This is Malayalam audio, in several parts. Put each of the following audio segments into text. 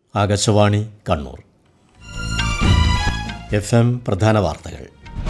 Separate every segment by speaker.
Speaker 1: ആകാശവാണി കണ്ണൂർ എഫ് എം പ്രധാന വാർത്തകൾ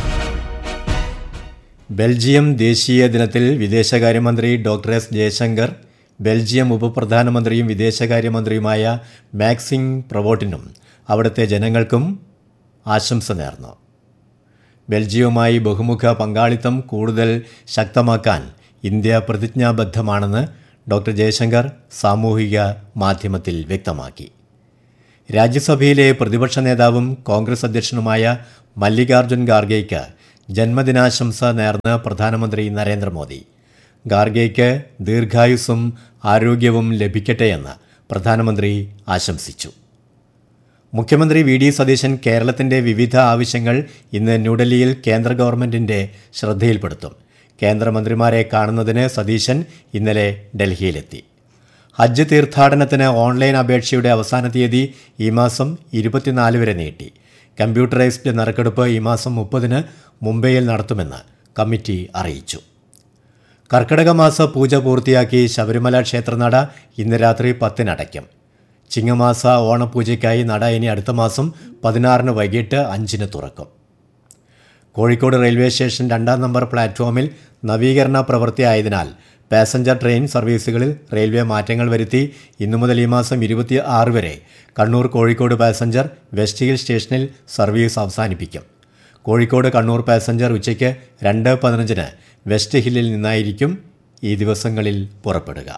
Speaker 1: ബെൽജിയം ദേശീയ ദിനത്തിൽ വിദേശകാര്യമന്ത്രി ഡോക്ടർ എസ് ജയശങ്കർ ബെൽജിയം ഉപപ്രധാനമന്ത്രിയും വിദേശകാര്യമന്ത്രിയുമായ മാക്സിം പ്രവോട്ടിനും അവിടുത്തെ ജനങ്ങൾക്കും ആശംസ നേർന്നു ബെൽജിയവുമായി ബഹുമുഖ പങ്കാളിത്തം കൂടുതൽ ശക്തമാക്കാൻ ഇന്ത്യ പ്രതിജ്ഞാബദ്ധമാണെന്ന് ഡോക്ടർ ജയശങ്കർ സാമൂഹിക മാധ്യമത്തിൽ വ്യക്തമാക്കി രാജ്യസഭയിലെ പ്രതിപക്ഷ നേതാവും കോൺഗ്രസ് അധ്യക്ഷനുമായ മല്ലികാർജ്ജുൻ ഖാർഗെയ്ക്ക് ജന്മദിനാശംസ നേർന്ന് പ്രധാനമന്ത്രി നരേന്ദ്രമോദി ഖാർഗെയ്ക്ക് ദീർഘായുസ്സും ആരോഗ്യവും ലഭിക്കട്ടെയെന്ന് പ്രധാനമന്ത്രി ആശംസിച്ചു മുഖ്യമന്ത്രി വി ഡി സതീശൻ കേരളത്തിന്റെ വിവിധ ആവശ്യങ്ങൾ ഇന്ന് ന്യൂഡൽഹിയിൽ കേന്ദ്ര ഗവൺമെന്റിന്റെ ശ്രദ്ധയിൽപ്പെടുത്തും കേന്ദ്രമന്ത്രിമാരെ കാണുന്നതിന് സതീശൻ ഇന്നലെ ഡൽഹിയിലെത്തി ഹജ്ജ് തീർത്ഥാടനത്തിന് ഓൺലൈൻ അപേക്ഷയുടെ അവസാന തീയതി ഈ മാസം ഇരുപത്തിനാല് വരെ നീട്ടി കമ്പ്യൂട്ടറൈസ്ഡ് നറുക്കെടുപ്പ് ഈ മാസം മുപ്പതിന് മുംബൈയിൽ നടത്തുമെന്ന് കമ്മിറ്റി അറിയിച്ചു കർക്കിടക മാസ പൂജ പൂർത്തിയാക്കി ശബരിമല ക്ഷേത്രനട ഇന്ന് രാത്രി പത്തിനടയ്ക്കും ചിങ്ങമാസ ഓണപൂജയ്ക്കായി നട ഇനി അടുത്ത മാസം പതിനാറിന് വൈകിട്ട് അഞ്ചിന് തുറക്കും കോഴിക്കോട് റെയിൽവേ സ്റ്റേഷൻ രണ്ടാം നമ്പർ പ്ലാറ്റ്ഫോമിൽ നവീകരണ പ്രവൃത്തി ആയതിനാൽ പാസഞ്ചർ ട്രെയിൻ സർവീസുകളിൽ റെയിൽവേ മാറ്റങ്ങൾ വരുത്തി ഇന്നു മുതൽ ഈ മാസം ഇരുപത്തി ആറ് വരെ Kannur Kozhikode passenger West Hill സ്റ്റേഷനിൽ സർവീസ് അവസാനിപ്പിക്കും കോഴിക്കോട് കണ്ണൂർ പാസഞ്ചർ ഉച്ചയ്ക്ക് രണ്ട് പതിനഞ്ചിന് വെസ്റ്റ് ഹില്ലിൽ നിന്നായിരിക്കും ഈ ദിവസങ്ങളിൽ പുറപ്പെടുക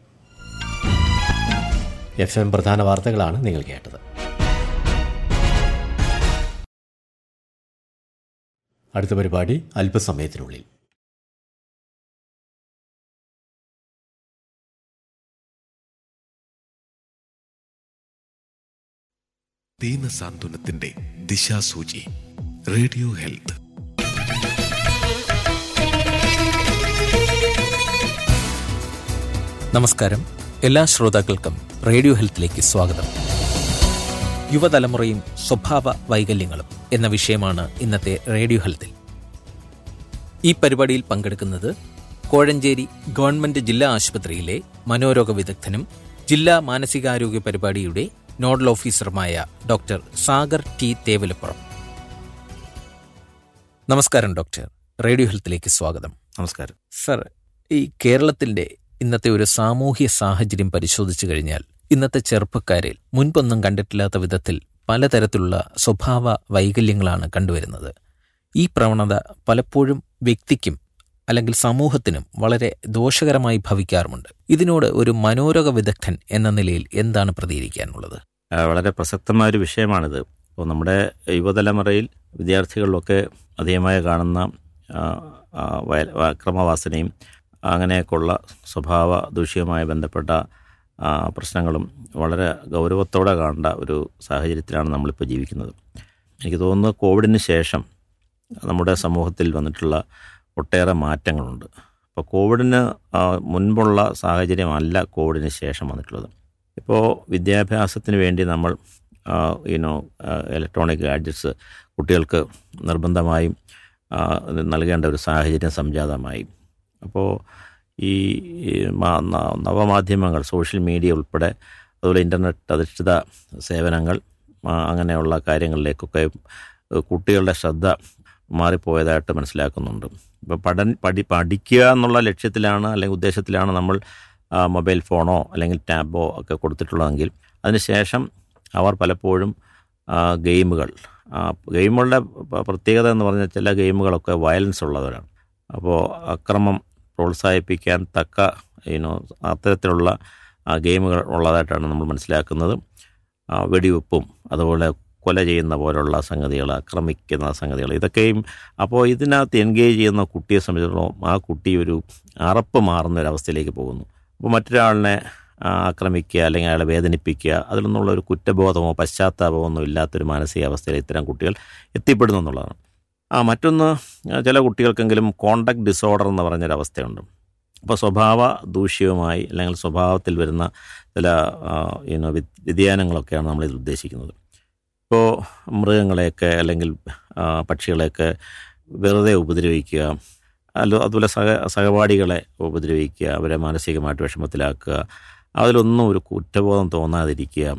Speaker 1: എഫ് എം പ്രധാന വാർത്തകളാണ് നിങ്ങൾ കേട്ടത് അടുത്ത പരിപാടി അല്പസമയത്തിനുള്ളിൽ
Speaker 2: ദീനസാന്ത്വനത്തിന്റെ ദിശാസൂചി റേഡിയോ ഹെൽത്ത്
Speaker 3: നമസ്കാരം എല്ലാ ശ്രോതാക്കൾക്കും റേഡിയോ ഹെൽത്തിലേക്ക് സ്വാഗതം യുവതലമുറയും സ്വഭാവ വൈകല്യങ്ങളും എന്ന വിഷയമാണ് ഇന്നത്തെ റേഡിയോ ഹെൽത്തിൽ ഈ പരിപാടിയിൽ പങ്കെടുക്കുന്നത് കോഴഞ്ചേരി ഗവൺമെന്റ് ജില്ലാ ആശുപത്രിയിലെ മനോരോഗ വിദഗ്ധനും ജില്ലാ മാനസികാരോഗ്യ പരിപാടിയുടെ നോഡൽ ഓഫീസറുമായ ഡോക്ടർ സാഗർ ടി തേവലപ്പുറം നമസ്കാരം ഡോക്ടർ റേഡിയോ ഹെൽത്തിലേക്ക് സ്വാഗതം
Speaker 4: നമസ്കാരം
Speaker 3: സർ ഈ കേരളത്തിന്റെ ഇന്നത്തെ ഒരു സാമൂഹ്യ സാഹചര്യം പരിശോധിച്ചു കഴിഞ്ഞാൽ ഇന്നത്തെ ചെറുപ്പക്കാരിൽ മുൻപൊന്നും കണ്ടിട്ടില്ലാത്ത വിധത്തിൽ പലതരത്തിലുള്ള സ്വഭാവ വൈകല്യങ്ങളാണ് കണ്ടുവരുന്നത് ഈ പ്രവണത പലപ്പോഴും വ്യക്തിക്കും അല്ലെങ്കിൽ സമൂഹത്തിനും വളരെ ദോഷകരമായി ഭവിക്കാറുമുണ്ട് ഇതിനോട് ഒരു മനോരോഗ വിദഗ്ധൻ എന്ന നിലയിൽ എന്താണ് പ്രതികരിക്കാനുള്ളത്
Speaker 4: ആ, വളരെ പ്രസക്തമായ ഒരു വിഷയമാണിത് അപ്പോൾ നമ്മുടെ യുവതലമുറയിൽ വിദ്യാർത്ഥികളിലൊക്കെ അധികമായി കാണുന്ന ആ, ആ, വയ- അക്രമവാസനയും അങ്ങനെയൊക്കെയുള്ള സ്വഭാവ ദൂഷ്യവുമായി ബന്ധപ്പെട്ട ആ, പ്രശ്നങ്ങളും വളരെ ഗൗരവത്തോടെ കാണേണ്ട ഒരു സാഹചര്യത്തിലാണ് നമ്മളിപ്പോൾ ജീവിക്കുന്നത് എനിക്ക് തോന്നുന്നു കോവിഡിന് ശേഷം നമ്മുടെ സമൂഹത്തിൽ വന്നിട്ടുള്ള ഒട്ടേറെ മാറ്റങ്ങളുണ്ട് അപ്പോൾ കോവിഡിന് ആ, മുൻപുള്ള സാഹചര്യമല്ല കോവിഡിന് ശേഷം വന്നിട്ടുള്ളത് ഇപ്പോൾ വിദ്യാഭ്യാസത്തിന് വേണ്ടി നമ്മൾ യുനോ ഇലക്ട്രോണിക് ഗാഡ്ജറ്റ്സ് കുട്ടികൾക്ക് നിർബന്ധമായും ആ, നൽകേണ്ട ഒരു സാഹചര്യം സംജാതമായി അപ്പോൾ ഈ ഈ മാ- ന- നവമാധ്യമങ്ങൾ സോഷ്യൽ മീഡിയ ഉൾപ്പെടെ അതുപോലെ ഇൻ്റർനെറ്റ് അധിഷ്ഠിത സേവനങ്ങൾ ആ, അങ്ങനെയുള്ള കാര്യങ്ങളിലേക്കൊക്കെ ഏഹ്, കുട്ടികളുടെ ശ്രദ്ധ മാറിപ്പോയതായിട്ട് മനസ്സിലാക്കുന്നുണ്ട് ഇപ്പോൾ പഠൻ പഠി പഠിക്കുക എന്നുള്ള ലക്ഷ്യത്തിലാണ് അല്ലെങ്കിൽ ഉദ്ദേശത്തിലാണ് നമ്മൾ ആ, മൊബൈൽ ഫോണോ അല്ലെങ്കിൽ ടാബോ ഒക്കെ കൊടുത്തിട്ടുള്ളതെങ്കിൽ അതിനുശേഷം അവർ പലപ്പോഴും ആ, ഗെയിമുകൾ ആ, ഗെയിമുകളുടെ പ- പ്രത്യേകത എന്ന് പറഞ്ഞാൽ ചില ഗെയിമുകളൊക്കെ വയലൻസ് ഉള്ളവരാണ് അപ്പോൾ അക്രമം പ്രോത്സാഹിപ്പിക്കാൻ തക്ക യുനോ അത്തരത്തിലുള്ള ആ, ഗെയിമുകൾ ഉള്ളതായിട്ടാണ് നമ്മൾ മനസ്സിലാക്കുന്നത് ആ, വെടിവെപ്പും അതുപോലെ കൊല ചെയ്യുന്ന പോലുള്ള സംഗതികൾ ആക്രമിക്കുന്ന സംഗതികൾ ഇതൊക്കെയും അപ്പോൾ ഇതിനകത്ത് എൻഗേജ് ചെയ്യുന്ന കുട്ടിയെ സംബന്ധിച്ചിടത്തോളം ആ കുട്ടി ഒരു അറപ്പ് മാറുന്ന ഒരു അവസ്ഥയിലേക്ക് പോകുന്നു അപ്പോൾ മറ്റൊരാളിനെ ആ, ആക്രമിക്കുക അല്ലെങ്കിൽ അയാളെ വേദനിപ്പിക്കുക അതിൽ നിന്നുള്ള ഒരു കുറ്റബോധമോ പശ്ചാത്താപമോ ഒന്നും ഇല്ലാത്തൊരു മാനസികാവസ്ഥയിൽ ഇത്തരം കുട്ടികൾ എത്തിപ്പെടുന്നു എന്നുള്ളതാണ് ആ മറ്റൊന്ന് ആ, ചില കുട്ടികൾക്കെങ്കിലും കോണ്ടാക്ട് ഡിസോർഡർ എന്ന് പറഞ്ഞൊരവസ്ഥയുണ്ട് അപ്പോൾ സ്വഭാവ ദൂഷ്യവുമായി അല്ലെങ്കിൽ സ്വഭാവത്തിൽ വരുന്ന ചില യുനോ വ്യതിയാനങ്ങളൊക്കെയാണ് നമ്മളിത് ഉദ്ദേശിക്കുന്നത് ഇപ്പോൾ മൃഗങ്ങളെയൊക്കെ അല്ലെങ്കിൽ ആ, പക്ഷികളെയൊക്കെ വെറുതെ ഉപദ്രവിക്കുക അല്ല അതുപോലെ സഹ സഹപാഠികളെ ഉപദ്രവിക്കുക അവരെ മാനസികമായിട്ട് വിഷമത്തിലാക്കുക അതിലൊന്നും ഒരു കുറ്റബോധം തോന്നാതിരിക്കുക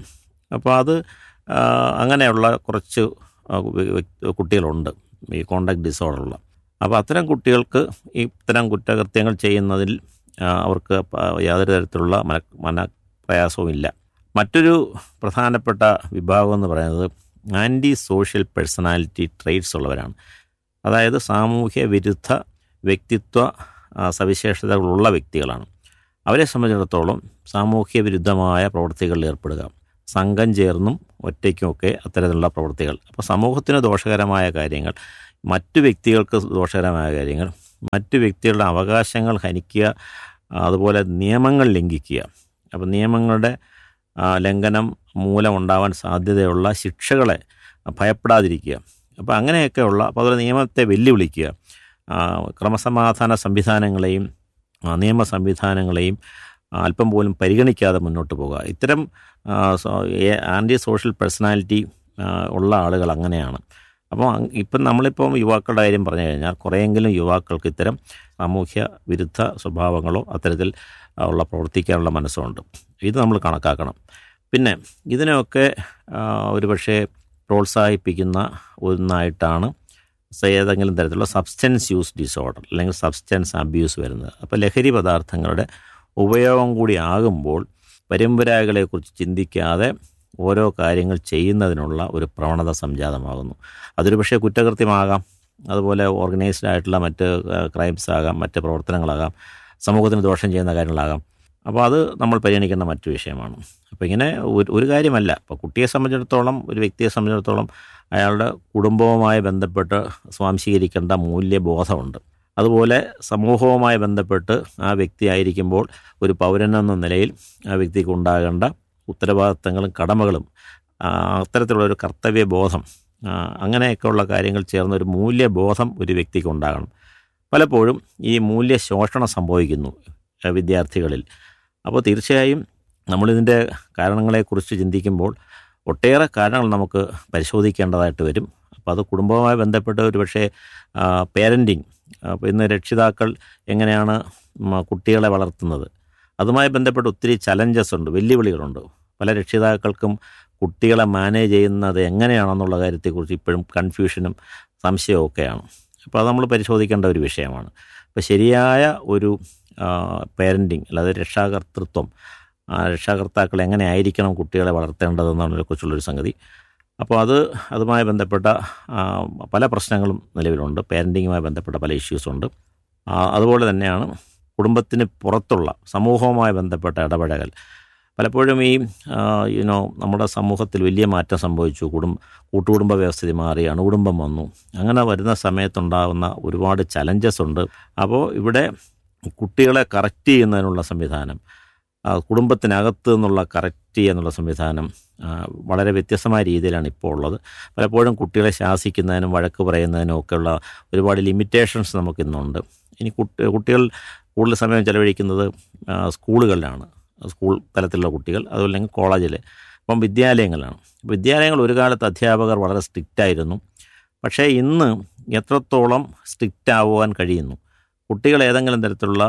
Speaker 4: അപ്പോൾ അത് ആ, അങ്ങനെയുള്ള കുറച്ച് ആ, വ്യ- വ്യ- കുട്ടികളുണ്ട് ഈ കോണ്ടാക്ട് ഡിസോർഡറുള്ള അപ്പോൾ അത്തരം കുട്ടികൾക്ക് ഈ ഇത്തരം കുറ്റകൃത്യങ്ങൾ ചെയ്യുന്നതിൽ ആ, അവർക്ക് പ- യാതൊരു തരത്തിലുള്ള മന മനപ്രയാസവും ഇല്ല മറ്റൊരു പ്രധാനപ്പെട്ട വിഭാഗം എന്ന് പറയുന്നത് ആൻറ്റി സോഷ്യൽ പേഴ്സണാലിറ്റി ട്രേറ്റ്സ് ഉള്ളവരാണ് അതായത് സാമൂഹ്യ വിരുദ്ധ വ്യക്തിത്വ ആ, സവിശേഷതകളുള്ള വ്യക്തികളാണ് അവരെ സംബന്ധിച്ചിടത്തോളം സാമൂഹ്യ വിരുദ്ധമായ പ്രവൃത്തികളിൽ ഏർപ്പെടുക സംഘം ചേർന്നും ഒറ്റയ്ക്കുമൊക്കെ അത്തരത്തിലുള്ള പ്രവൃത്തികൾ അപ്പോൾ സമൂഹത്തിന് ദോഷകരമായ കാര്യങ്ങൾ മറ്റു വ്യക്തികൾക്ക് ദോഷകരമായ കാര്യങ്ങൾ മറ്റു വ്യക്തികളുടെ അവകാശങ്ങൾ ഹനിക്കുക അതുപോലെ നിയമങ്ങൾ ലംഘിക്കുക അപ്പോൾ നിയമങ്ങളുടെ ആ, ലംഘനം മൂലമുണ്ടാവാൻ സാധ്യതയുള്ള ശിക്ഷകളെ ഭയപ്പെടാതിരിക്കുക അപ്പോൾ അങ്ങനെയൊക്കെയുള്ള അപ്പോൾ അതുപോലെ നിയമത്തെ വെല്ലുവിളിക്കുക ആ, ക്രമസമാധാന സംവിധാനങ്ങളെയും ആ, നിയമ സംവിധാനങ്ങളെയും ആ, അല്പം പോലും പരിഗണിക്കാതെ മുന്നോട്ട് പോകുക ഇത്തരം ആ, സോ- ഏ- ആൻറ്റി സോഷ്യൽ പേഴ്സണാലിറ്റി ആ, ഉള്ള ആളുകൾ അങ്ങനെയാണ് അപ്പോൾ അങ് ഇപ്പം നമ്മളിപ്പം യുവാക്കളുടെ കാര്യം പറഞ്ഞു കഴിഞ്ഞാൽ കുറേയെങ്കിലും യുവാക്കൾക്ക് ഇത്തരം സാമൂഹ്യ വിരുദ്ധ സ്വഭാവങ്ങളോ അത്തരത്തിൽ ആ, ഉള്ള പ്രവർത്തിക്കാനുള്ള മനസ്സുണ്ട് ഇത് നമ്മൾ കണക്കാക്കണം പിന്നെ ഇതിനെയൊക്കെ ആ, ഒരുപക്ഷെ പ്രോത്സാഹിപ്പിക്കുന്ന ഒന്നായിട്ടാണ് സ- ഏതെങ്കിലും തരത്തിലുള്ള സബ്സ്റ്റൻസ് യൂസ് ഡിസോർഡർ അല്ലെങ്കിൽ സബ്സ്റ്റൻസ് അബ്യൂസ് വരുന്നത് അപ്പോൾ ലഹരി പദാർത്ഥങ്ങളുടെ ഉപയോഗം കൂടി ആകുമ്പോൾ പരമ്പരാഗകളെക്കുറിച്ച് ചിന്തിക്കാതെ ഓരോ കാര്യങ്ങൾ ചെയ്യുന്നതിനുള്ള ഒരു പ്രവണത സംജാതമാകുന്നു അതൊരു പക്ഷേ കുറ്റകൃത്യമാകാം അതുപോലെ ഓർഗനൈസ്ഡ് ആയിട്ടുള്ള മറ്റ് ക്രൈംസ് ആകാം മറ്റ് പ്രവർത്തനങ്ങളാകാം സമൂഹത്തിന് ദോഷം ചെയ്യുന്ന കാര്യങ്ങളാകാം അപ്പോൾ അത് നമ്മൾ പരിഗണിക്കേണ്ട മറ്റു വിഷയമാണ് അപ്പോൾ ഇങ്ങനെ ഒരു ഒരു കാര്യമല്ല ഇപ്പോൾ കുട്ടിയെ സംബന്ധിച്ചിടത്തോളം ഒരു വ്യക്തിയെ സംബന്ധിച്ചിടത്തോളം അയാളുടെ കുടുംബവുമായി ബന്ധപ്പെട്ട് സ്വാംശീകരിക്കേണ്ട മൂല്യബോധമുണ്ട് അതുപോലെ സമൂഹവുമായി ബന്ധപ്പെട്ട് ആ വ്യക്തി ആയിരിക്കുമ്പോൾ ഒരു പൗരനെന്ന നിലയിൽ ആ വ്യക്തിക്ക് ഉണ്ടാകേണ്ട ഉത്തരവാദിത്തങ്ങളും കടമകളും ആ, അത്തരത്തിലുള്ള ഒരു കർത്തവ്യബോധം ആ, അങ്ങനെയൊക്കെയുള്ള കാര്യങ്ങൾ ചേർന്ന ഒരു മൂല്യബോധം ഒരു വ്യക്തിക്ക് ഉണ്ടാകണം പലപ്പോഴും ഈ മൂല്യശോഷണം സംഭവിക്കുന്നു ആ, വിദ്യാർത്ഥികളിൽ അപ്പോൾ തീർച്ചയായും നമ്മളിതിൻ്റെ കാരണങ്ങളെക്കുറിച്ച് ചിന്തിക്കുമ്പോൾ ഒട്ടേറെ കാരണങ്ങൾ നമുക്ക് പരിശോധിക്കേണ്ടതായിട്ട് വരും അപ്പോൾ അത് കുടുംബവുമായി ബന്ധപ്പെട്ട് ഒരു പക്ഷേ പേരൻറ്റിങ് അപ്പോൾ ഇന്ന് രക്ഷിതാക്കൾ എങ്ങനെയാണ് ഉം, കുട്ടികളെ വളർത്തുന്നത് അതുമായി ബന്ധപ്പെട്ട് ഒത്തിരി ചലഞ്ചസ് ഉണ്ട് വെല്ലുവിളികളുണ്ട് പല രക്ഷിതാക്കൾക്കും കുട്ടികളെ മാനേജ് ചെയ്യുന്നത് എങ്ങനെയാണെന്നുള്ള കാര്യത്തെക്കുറിച്ച് ഇപ്പോഴും കൺഫ്യൂഷനും സംശയവും ഒക്കെയാണ് അപ്പോൾ അത് നമ്മൾ പരിശോധിക്കേണ്ട ഒരു വിഷയമാണ് അപ്പോൾ ശരിയായ ഒരു പേരൻറ്റിങ് അല്ലാതെ രക്ഷാകർത്തൃത്വം ആ രക്ഷാകർത്താക്കൾ എങ്ങനെ ആയിരിക്കണം കുട്ടികളെ വളർത്തേണ്ടതെന്നതിനെക്കുറിച്ചുള്ളൊരു സംഗതി അപ്പോൾ അത് അതുമായി ബന്ധപ്പെട്ട ആ, പല പ്രശ്നങ്ങളും നിലവിലുണ്ട് പേരൻറ്റിങ്ങുമായി ബന്ധപ്പെട്ട പല ഇഷ്യൂസുണ്ട് ആ, അതുപോലെ തന്നെയാണ് കുടുംബത്തിന് പുറത്തുള്ള സമൂഹവുമായി ബന്ധപ്പെട്ട ഇടപഴകൽ പലപ്പോഴും ഈ യുനോ നമ്മുടെ സമൂഹത്തിൽ വലിയ മാറ്റം സംഭവിച്ചു കുടുംബ കൂട്ടുകുടുംബ വ്യവസ്ഥിതി മാറി അണുകുടുംബം വന്നു അങ്ങനെ വരുന്ന സമയത്തുണ്ടാകുന്ന ഒരുപാട് ചലഞ്ചസ് ഉണ്ട് അപ്പോൾ ഇവിടെ കുട്ടികളെ കറക്റ്റ് ചെയ്യുന്നതിനുള്ള സംവിധാനം ആ, കുടുംബത്തിനകത്ത് നിന്നുള്ള കറക്റ്റ് ചെയ്യുന്നുള്ള സംവിധാനം ആ, വളരെ വ്യത്യസ്തമായ രീതിയിലാണ് ഇപ്പോൾ ഉള്ളത് പലപ്പോഴും കുട്ടികളെ ശാസിക്കുന്നതിനും വഴക്ക് പറയുന്നതിനും ഒക്കെയുള്ള ഒരുപാട് ലിമിറ്റേഷൻസ് നമുക്കിന്നുണ്ട് ഇനി കുട്ടി കുട്ടികൾ കൂടുതൽ സമയം ചെലവഴിക്കുന്നത് ആ, സ്കൂളുകളിലാണ് സ്കൂൾ തലത്തിലുള്ള കുട്ടികൾ അതുമല്ലെങ്കിൽ കോളേജിൽ അപ്പം വിദ്യാലയങ്ങളിലാണ് വിദ്യാലയങ്ങൾ ഒരു കാലത്ത് അധ്യാപകർ വളരെ സ്ട്രിക്റ്റ് ആയിരുന്നു പക്ഷേ ഇന്ന് എത്രത്തോളം സ്ട്രിക്റ്റ് ആവുവാൻ കഴിയുന്നു കുട്ടികൾ ഏതെങ്കിലും തരത്തിലുള്ള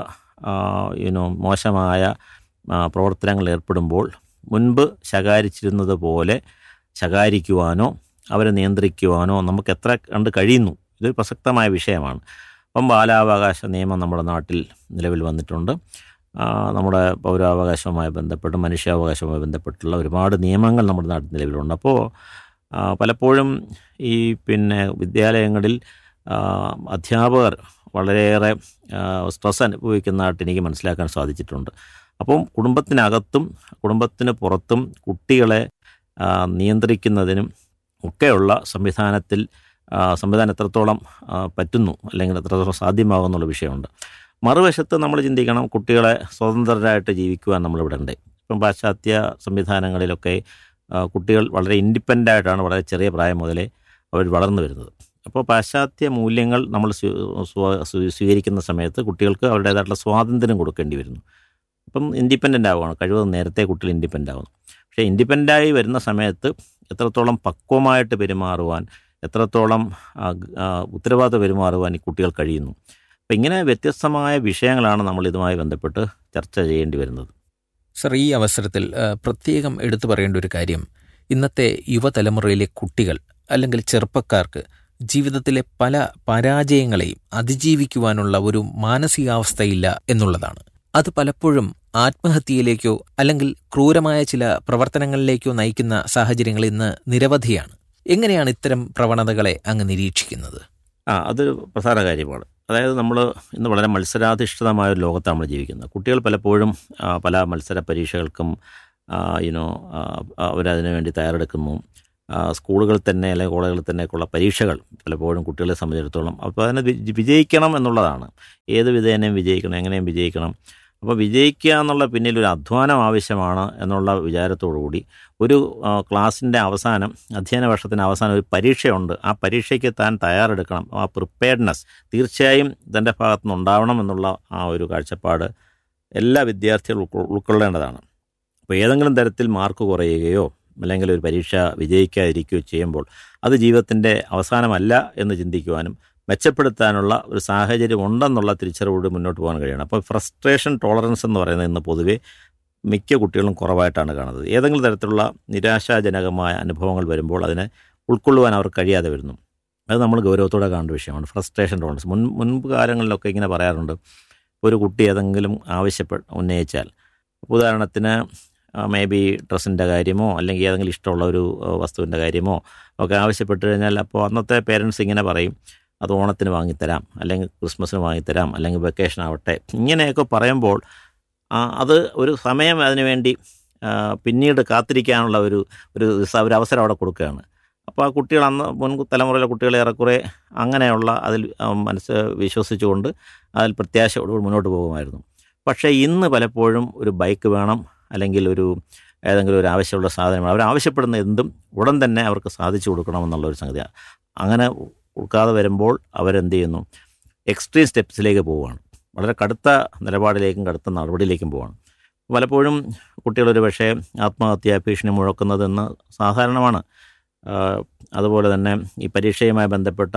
Speaker 4: യുനോ മോശമായ ആ, പ്രവർത്തനങ്ങളിൽ ഏർപ്പെടുമ്പോൾ മുൻപ് ശകാരിച്ചിരുന്നത് പോലെ ശകാരിക്കുവാനോ അവരെ നിയന്ത്രിക്കുവാനോ നമുക്ക് എത്ര കണ്ട് കഴിയുന്നു ഇതൊരു പ്രസക്തമായ വിഷയമാണ് അപ്പം ബാലാവകാശ നിയമം നമ്മുടെ നാട്ടിൽ നിലവിൽ വന്നിട്ടുണ്ട് ആ, നമ്മുടെ പൗരാവകാശവുമായി ബന്ധപ്പെട്ട് മനുഷ്യാവകാശവുമായി ബന്ധപ്പെട്ടുള്ള ഒരുപാട് നിയമങ്ങൾ നമ്മുടെ നാട്ടിൽ നിലവിലുണ്ട് അപ്പോൾ ആ, പലപ്പോഴും ഈ പിന്നെ വിദ്യാലയങ്ങളിൽ ആ, അധ്യാപകർ വളരെയേറെ ആ, സ്ട്രെസ് അനുഭവിക്കുന്നതായിട്ട് എനിക്ക് മനസ്സിലാക്കാൻ സാധിച്ചിട്ടുണ്ട് അപ്പം കുടുംബത്തിനകത്തും കുടുംബത്തിന് പുറത്തും കുട്ടികളെ ആ, നിയന്ത്രിക്കുന്നതിനും ഒക്കെയുള്ള സംവിധാനത്തിൽ ആ, സംവിധാനം എത്രത്തോളം ആ, പറ്റുന്നു അല്ലെങ്കിൽ എത്രത്തോളം സാധ്യമാകുന്നുള്ള വിഷയമുണ്ട് മറുവശത്ത് നമ്മൾ ചിന്തിക്കണം കുട്ടികളെ സ്വതന്ത്രരായിട്ട് ജീവിക്കുവാൻ നമ്മളിവിടെ ഉണ്ട് ഇപ്പം പാശ്ചാത്യ സംവിധാനങ്ങളിലൊക്കെ ആ, കുട്ടികൾ വളരെ ഇൻഡിപെൻഡൻ്റ് ആയിട്ടാണ് വളരെ ചെറിയ പ്രായം മുതലേ അവർ വളർന്നു വരുന്നത് അപ്പോൾ പാശ്ചാത്യ മൂല്യങ്ങൾ നമ്മൾ സ്വീ- സ്വ- സ്വീ- സ്വീകരിക്കുന്ന സമയത്ത് കുട്ടികൾക്ക് അവരുടേതായിട്ടുള്ള സ്വാതന്ത്ര്യം കൊടുക്കേണ്ടി വരുന്നു അപ്പം ഇൻഡിപെൻഡൻ്റ് ആവുകയാണ് കഴിവതും നേരത്തെ കുട്ടികൾ ഇൻഡിപെൻഡൻ്റ് ആവുന്നു പക്ഷേ ഇൻഡിപെൻഡൻ്റായി വരുന്ന സമയത്ത് എത്രത്തോളം പക്വമായിട്ട് പെരുമാറുവാൻ എത്രത്തോളം ആ, ആ, ഉത്തരവാദിത്ത പെരുമാറുവാൻ ഈ കുട്ടികൾ കഴിയുന്നു അപ്പം ഇങ്ങനെ വ്യത്യസ്തമായ വിഷയങ്ങളാണ് നമ്മൾ ഇതുമായി ബന്ധപ്പെട്ട് ചർച്ച ചെയ്യേണ്ടി വരുന്നത്
Speaker 3: സർ ഈ അവസരത്തിൽ ആ, പ്രത്യേകം എടുത്തു പറയേണ്ട ഒരു കാര്യം ഇന്നത്തെ യുവതലമുറയിലെ കുട്ടികൾ അല്ലെങ്കിൽ ചെറുപ്പക്കാർക്ക് ജീവിതത്തിലെ പല പരാജയങ്ങളെയും അതിജീവിക്കുവാനുള്ള ഒരു മാനസികാവസ്ഥയില്ല എന്നുള്ളതാണ് അത് പലപ്പോഴും ആത്മഹത്യയിലേക്കോ അല്ലെങ്കിൽ ക്രൂരമായ ചില പ്രവർത്തനങ്ങളിലേക്കോ നയിക്കുന്ന സാഹചര്യങ്ങൾ ഇന്ന് നിരവധിയാണ് എങ്ങനെയാണ് ഇത്തരം പ്രവണതകളെ അങ്ങ് നിരീക്ഷിക്കുന്നത്
Speaker 4: ആ അതൊരു പ്രധാന കാര്യമാണ് അതായത് നമ്മൾ ഇന്ന് വളരെ മത്സരാധിഷ്ഠിതമായ ഒരു ലോകത്താണ് നമ്മൾ ജീവിക്കുന്നത് കുട്ടികൾ പലപ്പോഴും ആ, പല മത്സര പരീക്ഷകൾക്കും യുനോ അവരതിനു വേണ്ടി തയ്യാറെടുക്കുന്നു ആ, സ്കൂളുകളിൽ തന്നെ അല്ലെങ്കിൽ കോളേജുകളിൽ തന്നെയൊക്കെയുള്ള പരീക്ഷകൾ പലപ്പോഴും കുട്ടികളെ സംബന്ധിച്ചിടത്തോളം അപ്പോൾ അതിനെ വി- വിജയിക്കണം എന്നുള്ളതാണ് ഏത് വിധേനയും വിജയിക്കണം എങ്ങനെയും വിജയിക്കണം അപ്പോൾ വിജയിക്കുക എന്നുള്ള പിന്നിൽ ഒരു അധ്വാനം ആവശ്യമാണ് എന്നുള്ള വിചാരത്തോടു കൂടി ഒരു ആ, ക്ലാസ്സിൻ്റെ അവസാനം അധ്യയന വർഷത്തിൻ്റെ അവസാനം ഒരു പരീക്ഷയുണ്ട് ആ പരീക്ഷയ്ക്ക് താൻ തയ്യാറെടുക്കണം ആ പ്രിപ്പയർഡ്നെസ് തീർച്ചയായും തൻ്റെ ഭാഗത്തു നിന്ന് ഉണ്ടാവണം എന്നുള്ള ആ ഒരു കാഴ്ചപ്പാട് എല്ലാ വിദ്യാർത്ഥികളും ഉൾക്കൊ- ഉൾക്കൊള്ളേണ്ടതാണ് അപ്പോൾ ഏതെങ്കിലും തരത്തിൽ മാർക്ക് കുറയുകയോ അല്ലെങ്കിൽ ഒരു പരീക്ഷ വിജയിക്കാതിരിക്കുകയോ ചെയ്യുമ്പോൾ അത് ജീവിതത്തിൻ്റെ അവസാനമല്ല എന്ന് ചിന്തിക്കുവാനും മെച്ചപ്പെടുത്താനുള്ള ഒരു സാഹചര്യം ഉണ്ടെന്നുള്ള തിരിച്ചറിവോട് മുന്നോട്ട് പോകാൻ കഴിയണം അപ്പോൾ ഫ്രസ്ട്രേഷൻ ടോളറൻസ് എന്ന് പറയുന്നത് ഇന്ന് പൊതുവെ മിക്ക കുട്ടികളും കുറവായിട്ടാണ് കാണുന്നത് ഏതെങ്കിലും തരത്തിലുള്ള നിരാശാജനകമായ അനുഭവങ്ങൾ വരുമ്പോൾ അതിനെ ഉൾക്കൊള്ളുവാൻ അവർക്ക് കഴിയാതെ വരുന്നു അത് നമ്മൾ ഗൗരവത്തോടെ കാണേണ്ട വിഷയമാണ് ഫ്രസ്ട്രേഷൻ ടോളറൻസ് മുൻ മുൻപ് കാലങ്ങളിലൊക്കെ ഇങ്ങനെ പറയാറുണ്ട് ഒരു കുട്ടി ഏതെങ്കിലും ആവശ്യപ്പെട്ട് ഉന്നയിച്ചാൽ ഉദാഹരണത്തിന് മേ ബി ഡ്രസ്സിൻ്റെ കാര്യമോ അല്ലെങ്കിൽ ഏതെങ്കിലും ഇഷ്ടമുള്ള ഒരു വസ്തുവിൻ്റെ കാര്യമോ ഒക്കെ ആവശ്യപ്പെട്ട് കഴിഞ്ഞാൽ അപ്പോൾ അന്നത്തെ പേരൻസ് ഇങ്ങനെ പറയും അത് ഓണത്തിന് വാങ്ങിത്തരാം അല്ലെങ്കിൽ ക്രിസ്മസിന് വാങ്ങിത്തരാം അല്ലെങ്കിൽ വെക്കേഷൻ ആവട്ടെ ഇങ്ങനെയൊക്കെ പറയുമ്പോൾ ആ, അത് ഒരു സമയം അതിനു വേണ്ടി ആ, പിന്നീട് കാത്തിരിക്കാനുള്ള ഒരു ഒരു സ- ഒരു അവസരം അവിടെ കൊടുക്കുകയാണ് അപ്പോൾ ആ കുട്ടികൾ അന്ന് മുൻ തലമുറയിലെ കുട്ടികൾ ഏറെക്കുറെ അങ്ങനെയുള്ള അതിൽ ആ, മനസ്സ് വിശ്വസിച്ചുകൊണ്ട് അതിൽ പ്രത്യാശയോടുകൂടി മുന്നോട്ട് പോകുമായിരുന്നു പക്ഷേ ഇന്ന് പലപ്പോഴും ഒരു ബൈക്ക് വേണം അല്ലെങ്കിൽ ഒരു ഏതെങ്കിലും ഒരു ആവശ്യമുള്ള സാധനം വേണം അവർ ആവശ്യപ്പെടുന്ന എന്തും ഉടൻ തന്നെ അവർക്ക് സാധിച്ചു കൊടുക്കണമെന്നുള്ള ഒരു സംഗതിയാണ് അങ്ങനെ കൊടുക്കാതെ വരുമ്പോൾ അവരെന്ത് ചെയ്യുന്നു എക്സ്ട്രീം സ്റ്റെപ്സിലേക്ക് പോവുകയാണ് വളരെ കടുത്ത നിലപാടിലേക്കും കടുത്ത നടപടിയിലേക്കും പോവാണ് പലപ്പോഴും കുട്ടികളൊരു പക്ഷേ ആത്മഹത്യാ ഭീഷണി മുഴക്കുന്നതെന്ന് സാധാരണമാണ് ആ, അതുപോലെ തന്നെ ഈ പരീക്ഷയുമായി ബന്ധപ്പെട്ട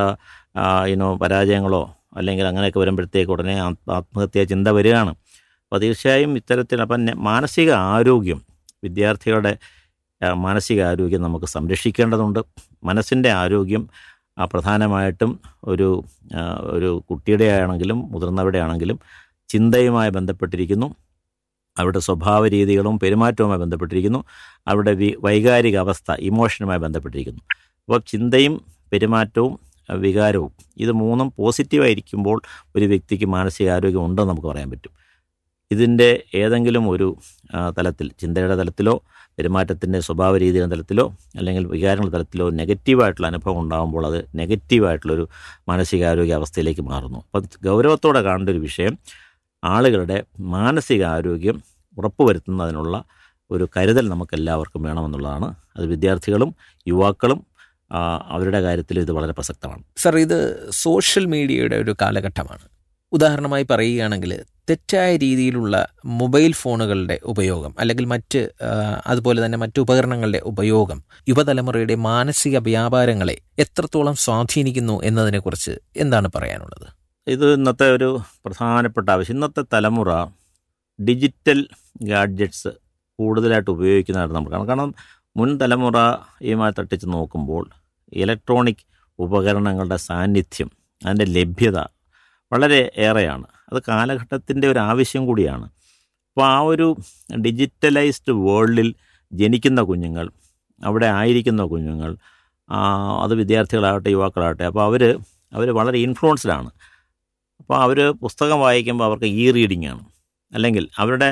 Speaker 4: ഇനോ പരാജയങ്ങളോ അല്ലെങ്കിൽ അങ്ങനെയൊക്കെ വരുമ്പോഴത്തേക്ക് ഉടനെ ആത്മ- ആത്മഹത്യാ ചിന്ത വരികയാണ് അപ്പോൾ തീർച്ചയായും ഇത്തരത്തിൽ അപ്പം നെ- മാനസിക ആരോഗ്യം വിദ്യാർത്ഥികളുടെ ആ, മാനസിക ആരോഗ്യം നമുക്ക് സംരക്ഷിക്കേണ്ടതുണ്ട് മനസ്സിൻ്റെ ആരോഗ്യം ആ, പ്രധാനമായിട്ടും ഒരു ആ, ഒരു കുട്ടിയുടെ ആണെങ്കിലും മുതിർന്നവരുടെ ആണെങ്കിലും ചിന്തയുമായി ബന്ധപ്പെട്ടിരിക്കുന്നു അവരുടെ സ്വഭാവ രീതികളും പെരുമാറ്റവുമായി ബന്ധപ്പെട്ടിരിക്കുന്നു അവരുടെ വി വൈകാരിക അവസ്ഥ ഇമോഷനുമായി ബന്ധപ്പെട്ടിരിക്കുന്നു അപ്പോൾ ചിന്തയും പെരുമാറ്റവും ആ, വികാരവും ഇത് മൂന്നും പോസിറ്റീവായിരിക്കുമ്പോൾ ഒരു വ്യക്തിക്ക് മാനസികാരോഗ്യം ഉണ്ടെന്ന് നമുക്ക് പറയാൻ പറ്റും ഇതിൻ്റെ ഏതെങ്കിലും ഒരു ആ, തലത്തിൽ ചിന്തയുടെ തലത്തിലോ പെരുമാറ്റത്തിൻ്റെ സ്വഭാവ രീതിയുടെ തലത്തിലോ അല്ലെങ്കിൽ വികാരങ്ങളുടെ തലത്തിലോ നെഗറ്റീവായിട്ടുള്ള അനുഭവം ഉണ്ടാകുമ്പോൾ അത് നെഗറ്റീവായിട്ടുള്ളൊരു മാനസികാരോഗ്യ അവസ്ഥയിലേക്ക് മാറുന്നു അപ്പം ഗൗരവത്തോടെ കാണേണ്ട ഒരു വിഷയം ആളുകളുടെ മാനസികാരോഗ്യം ഉറപ്പുവരുത്തുന്നതിനുള്ള ഒരു കരുതൽ നമുക്കെല്ലാവർക്കും വേണമെന്നുള്ളതാണ് അത് വിദ്യാർത്ഥികളും യുവാക്കളും ആ, അവരുടെ കാര്യത്തിൽ ഇത് വളരെ പ്രസക്തമാണ്
Speaker 3: സർ ഇത് സോഷ്യൽ മീഡിയയുടെ ഒരു കാലഘട്ടമാണ് ഉദാഹരണമായി പറയുകയാണെങ്കിൽ തെറ്റായ രീതിയിലുള്ള മൊബൈൽ ഫോണുകളുടെ ഉപയോഗം അല്ലെങ്കിൽ മറ്റ് ആ, അതുപോലെ തന്നെ മറ്റ് ഉപകരണങ്ങളുടെ ഉപയോഗം യുവതലമുറയുടെ മാനസിക വ്യാപാരങ്ങളെ എത്രത്തോളം സ്വാധീനിക്കുന്നു എന്നതിനെക്കുറിച്ച് എന്താണ് പറയാനുള്ളത്
Speaker 4: ഇത് ഇന്നത്തെ ഒരു പ്രധാനപ്പെട്ട ആവശ്യം ഇന്നത്തെ തലമുറ ഡിജിറ്റൽ ഗാഡ്ജറ്റ്സ് കൂടുതലായിട്ട് ഉപയോഗിക്കുന്നതായിട്ട് നമുക്ക് കാണാം കാരണം മുൻ തലമുറയുമായി തട്ടിച്ച് നോക്കുമ്പോൾ ഇലക്ട്രോണിക് ഉപകരണങ്ങളുടെ സാന്നിധ്യം അതിൻ്റെ ലഭ്യത വളരെ ഏറെയാണ് അത് കാലഘട്ടത്തിൻ്റെ ഒരു ആവശ്യം കൂടിയാണ് അപ്പോൾ ആ ഒരു ഡിജിറ്റലൈസ്ഡ് വേൾഡിൽ ജനിക്കുന്ന കുഞ്ഞുങ്ങൾ അവിടെ ആയിരിക്കുന്ന കുഞ്ഞുങ്ങൾ ആ, അത് വിദ്യാർത്ഥികളാകട്ടെ യുവാക്കളാകട്ടെ അപ്പോൾ അവർ അവർ വളരെ ഇൻഫ്ലുവൻസ്ഡ് ആണ് അപ്പോൾ അവർ പുസ്തകം വായിക്കുമ്പോൾ അവർക്ക് ഇ റീഡിംഗ് ആണ് അല്ലെങ്കിൽ അവരുടെ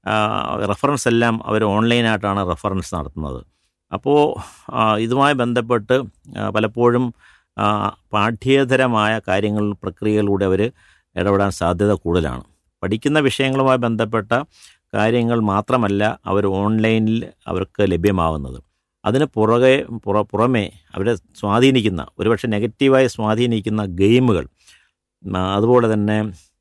Speaker 4: റെഫറൻസ് എല്ലാം അവർ ഓൺലൈനായിട്ടാണ് റെഫറൻസ് നടത്തുന്നത് അപ്പോൾ ആ, ഇതുമായി ബന്ധപ്പെട്ട് ആ, പലപ്പോഴും ആ, പാഠ്യേതരമായ കാര്യങ്ങൾ പ്രക്രിയകളിലൂടെ അവർ ഇടപെടാൻ സാധ്യത കൂടുതലാണ് പഠിക്കുന്ന വിഷയങ്ങളുമായി ബന്ധപ്പെട്ട കാര്യങ്ങൾ മാത്രമല്ല അവർ ഓൺലൈനിൽ അവർക്ക് ലഭ്യമാവുന്നത് അതിന് പുറകെ പുറ പുറമേ അവരെ സ്വാധീനിക്കുന്ന ഒരുപക്ഷെ നെഗറ്റീവായി സ്വാധീനിക്കുന്ന ഗെയിമുകൾ ആ, അതുപോലെ തന്നെ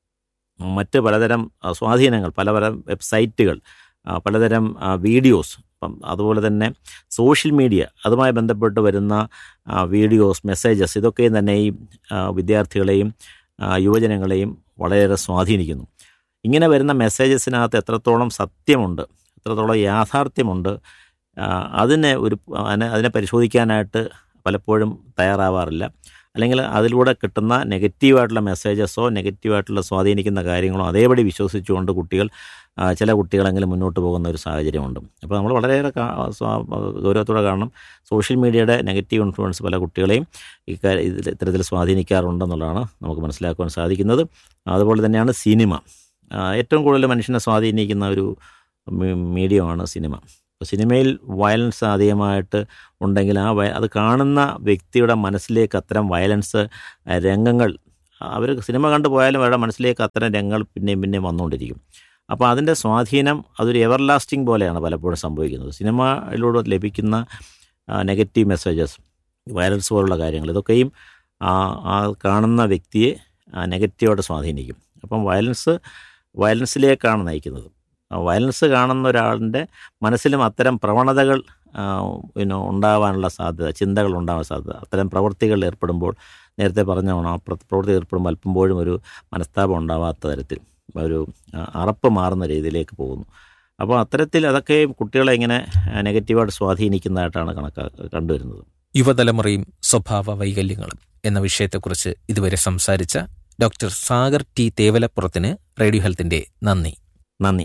Speaker 4: മറ്റ് പലതരം ആ, സ്വാധീനങ്ങൾ പലതരം വെബ്സൈറ്റുകൾ ആ, പലതരം ആ, വീഡിയോസ് അപ്പം അതുപോലെ തന്നെ സോഷ്യൽ മീഡിയ അതുമായി ബന്ധപ്പെട്ട് വരുന്ന ആ, വീഡിയോസ് മെസ്സേജസ് ഇതൊക്കെയും തന്നെ ഈ ആ, വിദ്യാർത്ഥികളെയും ആ, യുവജനങ്ങളെയും വളരെയേറെ സ്വാധീനിക്കുന്നു ഇങ്ങനെ വരുന്ന മെസ്സേജസിനകത്ത് എത്രത്തോളം സത്യമുണ്ട് എത്രത്തോളം യാഥാർത്ഥ്യമുണ്ട് ആ, അതിനെ ഒരു അതിനെ അതിനെ പരിശോധിക്കാനായിട്ട് പലപ്പോഴും തയ്യാറാവാറില്ല അല്ലെങ്കിൽ അതിലൂടെ കിട്ടുന്ന നെഗറ്റീവായിട്ടുള്ള മെസ്സേജസോ നെഗറ്റീവായിട്ടുള്ള സ്വാധീനിക്കുന്ന കാര്യങ്ങളോ അതേപടി വിശ്വസിച്ചുകൊണ്ട് കുട്ടികൾ ആ, ചില കുട്ടികളെങ്കിലും മുന്നോട്ട് പോകുന്ന ഒരു സാഹചര്യമുണ്ട് അപ്പോൾ നമ്മൾ വളരെയേറെ കാ- സ്വാ- ഗൗരവത്തോടെ കാണണം സോഷ്യൽ മീഡിയയുടെ നെഗറ്റീവ് ഇൻഫ്ലുവൻസ് പല കുട്ടികളെയും ഇക്കാര്യ ഇതിൽ ഇത്തരത്തിൽ സ്വാധീനിക്കാറുണ്ടെന്നുള്ളതാണ് നമുക്ക് മനസ്സിലാക്കുവാൻ സാധിക്കുന്നത് അതുപോലെ തന്നെയാണ് സിനിമ ആ, ഏറ്റവും കൂടുതൽ മനുഷ്യനെ സ്വാധീനിക്കുന്ന ഒരു മീ- മീഡിയമാണ് സിനിമ അപ്പോൾ സിനിമയിൽ വയലൻസ് അധികമായിട്ട് ഉണ്ടെങ്കിൽ ആ വയ അത് കാണുന്ന വ്യക്തിയുടെ മനസ്സിലേക്ക് അത്തരം വയലൻസ് ആ, രംഗങ്ങൾ അവർ സിനിമ കണ്ടു പോയാലും അവരുടെ മനസ്സിലേക്ക് അത്തരം രംഗങ്ങൾ പിന്നെയും പിന്നെയും വന്നുകൊണ്ടിരിക്കും അപ്പോൾ അതിൻ്റെ സ്വാധീനം അതൊരു എവർ ലാസ്റ്റിംഗ് പോലെയാണ് പലപ്പോഴും സംഭവിക്കുന്നത് സിനിമയിലൂടെ ലഭിക്കുന്ന നെഗറ്റീവ് മെസ്സേജസ് വയലൻസ് പോലുള്ള കാര്യങ്ങൾ ഇതൊക്കെയും ആ ആ കാണുന്ന വ്യക്തിയെ നെഗറ്റീവായിട്ട് സ്വാധീനിക്കും അപ്പം വയലൻസ് വയലൻസിലേക്കാണ് നയിക്കുന്നത് ആ വയലൻസ് കാണുന്ന ഒരാളിൻ്റെ മനസ്സിലും അത്തരം പ്രവണതകൾ ആ, പിന്നെ ഉണ്ടാവാനുള്ള സാധ്യത ചിന്തകൾ ഉണ്ടാവാൻ സാധ്യത അത്തരം പ്രവൃത്തികളിൽ ഏർപ്പെടുമ്പോൾ നേരത്തെ പറഞ്ഞ ആ പ്ര- പ്രവൃത്തി ഏർപ്പെടുമ്പോൾ അല്പമ്പോഴും ഒരു മനസ്താപം ഉണ്ടാവാത്ത തരത്തിൽ ഒരു ആ, അറപ്പ് മാറുന്ന രീതിയിലേക്ക് പോകുന്നു അപ്പോൾ അത്തരത്തിൽ അതൊക്കെ കുട്ടികളെ ഇങ്ങനെ ആ, നെഗറ്റീവായിട്ട് സ്വാധീനിക്കുന്നതായിട്ടാണ് കണക്കാ കണ്ടുവരുന്നത്
Speaker 3: യുവതലമുറയും സ്വഭാവ വൈകല്യങ്ങളും എന്ന വിഷയത്തെക്കുറിച്ച് ഇതുവരെ സംസാരിച്ച ഡോക്ടർ സാഗർ ടി തേവലപ്പുറത്തിന് റേഡിയോ ഹെൽത്തിന്റെ നന്ദി
Speaker 4: നന്ദി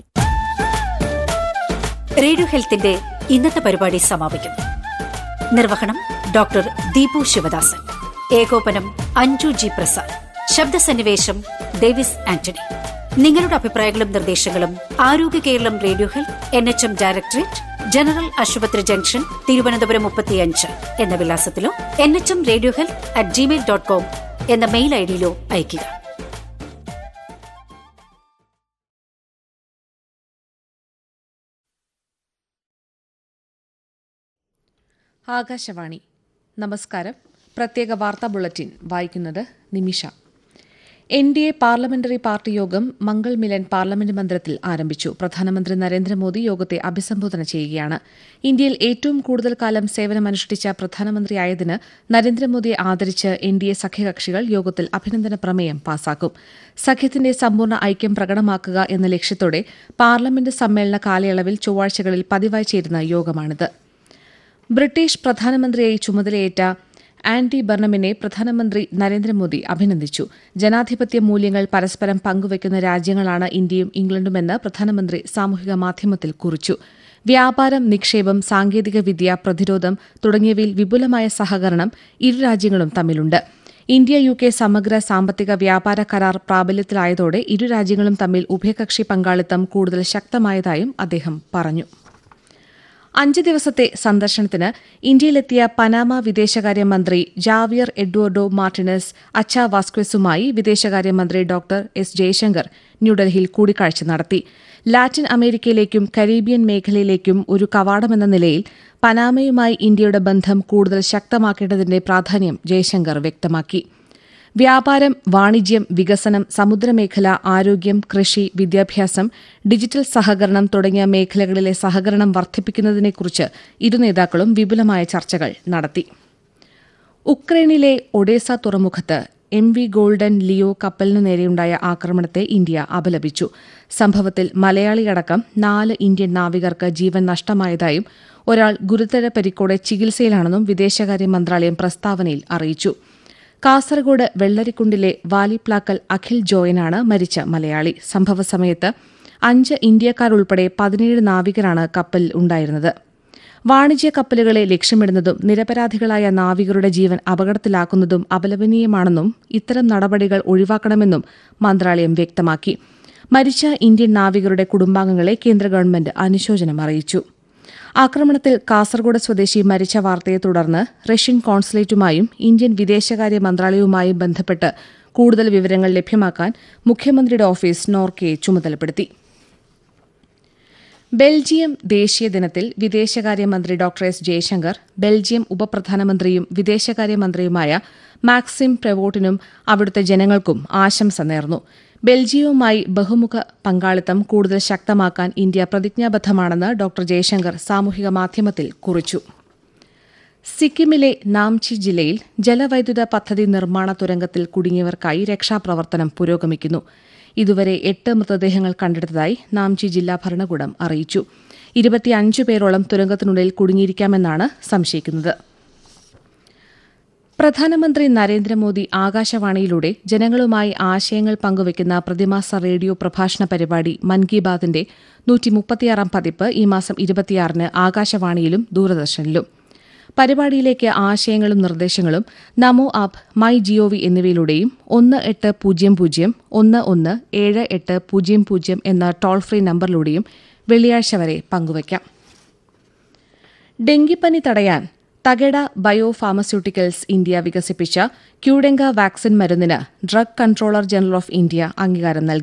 Speaker 5: റേഡിയോ ഹെൽത്തിന്റെ ഇന്നത്തെ പരിപാടി സമാപിക്കുന്നു നിർവഹണം ഡോക്ടർ ദീപു ശിവദാസൻ ഏകോപനം അഞ്ജു ജി പ്രസാദ് ശബ്ദസന്നിവേശം ഡേവിസ് ആന്റണി നിങ്ങളുടെ അഭിപ്രായങ്ങളും നിർദ്ദേശങ്ങളും Arogya Keralam radio health N H M directorate general ആശുപത്രി ജംഗ്ഷൻ തിരുവനന്തപുരം മുപ്പത്തിയഞ്ച് എന്ന വിലാസത്തിലോ N H M radio health at Gmail dot com എന്ന മെയിൽ ഐഡിയിലോ അയയ്ക്കുക
Speaker 6: ആകാശവാണി നമസ്കാരം പ്രത്യേക വാർത്താ ബുള്ളറ്റിൻ വായിക്കുന്നത് Nimisha N D A parliamentary party യോഗം മംഗൾ മിലൻ പാർലമെന്റ് മന്ദിരത്തിൽ ആരംഭിച്ചു പ്രധാനമന്ത്രി നരേന്ദ്രമോദി യോഗത്തെ അഭിസംബോധന ചെയ്യുകയാണ് ഇന്ത്യയിൽ ഏറ്റവും കൂടുതൽ കാലം സേവനമനുഷ്ഠിച്ച പ്രധാനമന്ത്രിയായതിന് നരേന്ദ്രമോദിയെ ആദരിച്ച് എൻ ഡി എ സഖ്യകക്ഷികൾ യോഗത്തിൽ അഭിനന്ദന പ്രമേയം പാസാക്കും സഖ്യത്തിന്റെ സമ്പൂർണ്ണ ഐക്യം പ്രകടമാക്കുക എന്ന ലക്ഷ്യത്തോടെ പാർലമെന്റ് സമ്മേളന കാലയളവിൽ ചൊവ്വാഴ്ചകളിൽ പതിവായി ചേരുന്ന യോഗമാണിത് ബ്രിട്ടീഷ് പ്രധാനമന്ത്രിയായി ചുമതലയേറ്റ ആൻഡി ബർണമിനെ പ്രധാനമന്ത്രി നരേന്ദ്രമോദി അഭിനന്ദിച്ചു ജനാധിപത്യ മൂല്യങ്ങൾ പരസ്പരം പങ്കുവയ്ക്കുന്ന രാജ്യങ്ങളാണ് ഇന്ത്യയും ഇംഗ്ലണ്ടുമെന്ന് പ്രധാനമന്ത്രി സാമൂഹിക മാധ്യമത്തിൽ കുറിച്ചു വ്യാപാരം നിക്ഷേപം സാങ്കേതികവിദ്യ പ്രതിരോധം തുടങ്ങിയവയിൽ വിപുലമായ സഹകരണം ഇരു രാജ്യങ്ങളും തമ്മിലുണ്ട് ഇന്ത്യ യു കെ സമഗ്ര സാമ്പത്തിക വ്യാപാര കരാർ പ്രാബല്യത്തിലായതോടെ ഇരു രാജ്യങ്ങളും തമ്മിൽ ഉഭയകക്ഷി പങ്കാളിത്തം കൂടുതൽ ശക്തമായതായും അദ്ദേഹം പറഞ്ഞു അഞ്ച് ദിവസത്തെ സന്ദർശനത്തിന് ഇന്ത്യയിലെത്തിയ പനാമ വിദേശകാര്യമന്ത്രി ജാവിയർ എഡ്വേർഡോ മാർട്ടിനസ് അച്ച വാസ്ക്വസുമായി വിദേശകാര്യമന്ത്രി ഡോക്ടർ എസ് ജയശങ്കർ ന്യൂഡൽഹിയിൽ കൂടിക്കാഴ്ച നടത്തി ലാറ്റിൻ അമേരിക്കയിലേക്കും കരീബിയൻ മേഖലയിലേക്കും ഒരു കവാടമെന്ന നിലയിൽ പനാമയുമായി ഇന്ത്യയുടെ ബന്ധം കൂടുതൽ ശക്തമാക്കേണ്ടതിന്റെ പ്രാധാന്യം ജയശങ്കർ വ്യക്തമാക്കി വ്യാപാരം വാണിജ്യം വികസനം സമുദ്രമേഖല ആരോഗ്യം കൃഷി വിദ്യാഭ്യാസം ഡിജിറ്റൽ സഹകരണം തുടങ്ങിയ മേഖലകളിലെ സഹകരണം വർദ്ധിപ്പിക്കുന്നതിനെക്കുറിച്ച് ഇരു നേതാക്കളും വിപുലമായ ചർച്ചകൾ നടത്തി ഉക്രൈനിലെ ഒഡേസ തുറമുഖത്ത് എം വി ഗോൾഡൻ ലിയോ കപ്പലിനു നേരെയുണ്ടായ ആക്രമണത്തെ ഇന്ത്യ അപലപിച്ചു സംഭവത്തിൽ മലയാളിയടക്കം നാല് ഇന്ത്യൻ നാവികർക്ക് ജീവൻ നഷ്ടമായതായും ഒരാൾ ഗുരുതര പരിക്കോടെ ചികിത്സയിലാണെന്നും വിദേശകാര്യ മന്ത്രാലയം പ്രസ്താവനയിൽ അറിയിച്ചു കാസർഗോഡ് വെള്ളരിക്കുണ്ടിലെ വാലിപ്ലാക്കൽ അഖിൽ ജോയനാണ് മരിച്ച മലയാളി സംഭവ സമയത്ത് അഞ്ച് ഇന്ത്യക്കാരുൾപ്പെടെ പതിനേഴ് നാവികരാണ് കപ്പലിൽ ഉണ്ടായിരുന്നത് വാണിജ്യ കപ്പലുകളെ ലക്ഷ്യമിടുന്നതും നിരപരാധികളായ നാവികരുടെ ജീവൻ അപകടത്തിലാക്കുന്നതും അപലപനീയമാണെന്നും ഇത്തരം നടപടികൾ ഒഴിവാക്കണമെന്നും മന്ത്രാലയം വ്യക്തമാക്കി മരിച്ച ഇന്ത്യൻ നാവികരുടെ കുടുംബാംഗങ്ങളെ കേന്ദ്ര ഗവൺമെന്റ് അനുശോചനം അറിയിച്ചു ആക്രമണത്തിൽ കാസർഗോഡ് സ്വദേശി മരിച്ച വാർത്തയെ തുടർന്ന് റഷ്യൻ കോൺസുലേറ്റുമായും ഇന്ത്യൻ വിദേശകാര്യ മന്ത്രാലയവുമായും ബന്ധപ്പെട്ട് കൂടുതൽ വിവരങ്ങൾ ലഭ്യമാക്കാൻ മുഖ്യമന്ത്രിയുടെ ഓഫീസ് നോർക്കയെ ചുമതലപ്പെടുത്തി ബെൽജിയം ദേശീയ ദിനത്തിൽ വിദേശകാര്യമന്ത്രി ഡോക്ടർ എസ് ജയശങ്കർ ബെൽജിയം ഉപപ്രധാനമന്ത്രിയും വിദേശകാര്യമന്ത്രിയുമായ മാക്സിം പ്രവോട്ടിനും അവിടുത്തെ ജനങ്ങൾക്കും ആശംസ നേർന്നു ബെൽജിയവുമായി ബഹുമുഖ പങ്കാളിത്തം കൂടുതൽ ശക്തമാക്കാൻ ഇന്ത്യ പ്രതിജ്ഞാബദ്ധമാണെന്ന് ഡോക്ടർ ജയശങ്കർ സാമൂഹിക മാധ്യമത്തിൽ കുറിച്ചു സിക്കിമിലെ നാംചി ജില്ലയിൽ ജലവൈദ്യുത പദ്ധതി നിർമ്മാണ തുരങ്കത്തിൽ കുടുങ്ങിയവർക്കായി രക്ഷാപ്രവർത്തനം പുരോഗമിക്കുന്നു ഇതുവരെ എട്ട് മൃതദേഹങ്ങൾ കണ്ടെടുത്തതായി നാംചി ജില്ലാ ഭരണകൂടം അറിയിച്ചു ഇരുപത്തിയഞ്ച് പേരോളം തുരങ്കത്തിനുള്ളിൽ കുടുങ്ങിയിരിക്കാമെന്നാണ് സംശയിക്കുന്നത് പ്രധാനമന്ത്രി നരേന്ദ്രമോദി ആകാശവാണിയിലൂടെ ജനങ്ങളുമായി ആശയങ്ങൾ പങ്കുവയ്ക്കുന്ന പ്രതിമാസ റേഡിയോ പ്രഭാഷണ പരിപാടി മൻ കി ബാത്തിന്റെ നൂറ്റിമുപ്പത്തിയാറാം പതിപ്പ് ഈ മാസം ഇരുപത്തിയാറിന് ആകാശവാണിയിലും ദൂരദർശനിലും പരിപാടിയിലേക്ക് ആശയങ്ങളും നിർദ്ദേശങ്ങളും നമോ ആപ്പ് മൈ ജിഒവി എന്നിവയിലൂടെയും ഒന്ന് എട്ട് പൂജ്യം പൂജ്യം ഒന്ന് ഒന്ന് ഏഴ് എട്ട് പൂജ്യം പൂജ്യം എന്ന ടോൾ ഫ്രീ നമ്പറിലൂടെയും വെള്ളിയാഴ്ച വരെ പങ്കുവയ്ക്കാം ഡെങ്കിപ്പനി തടയാൻ തകേഡ ബയോ ഫാർമസ്യൂട്ടിക്കൽസ് ഇന്ത്യ വികസിപ്പിച്ച ക്യൂഡെങ്ക വാക്സിൻ മരുന്നിന് drug controller general of India അംഗീകാരം നൽകി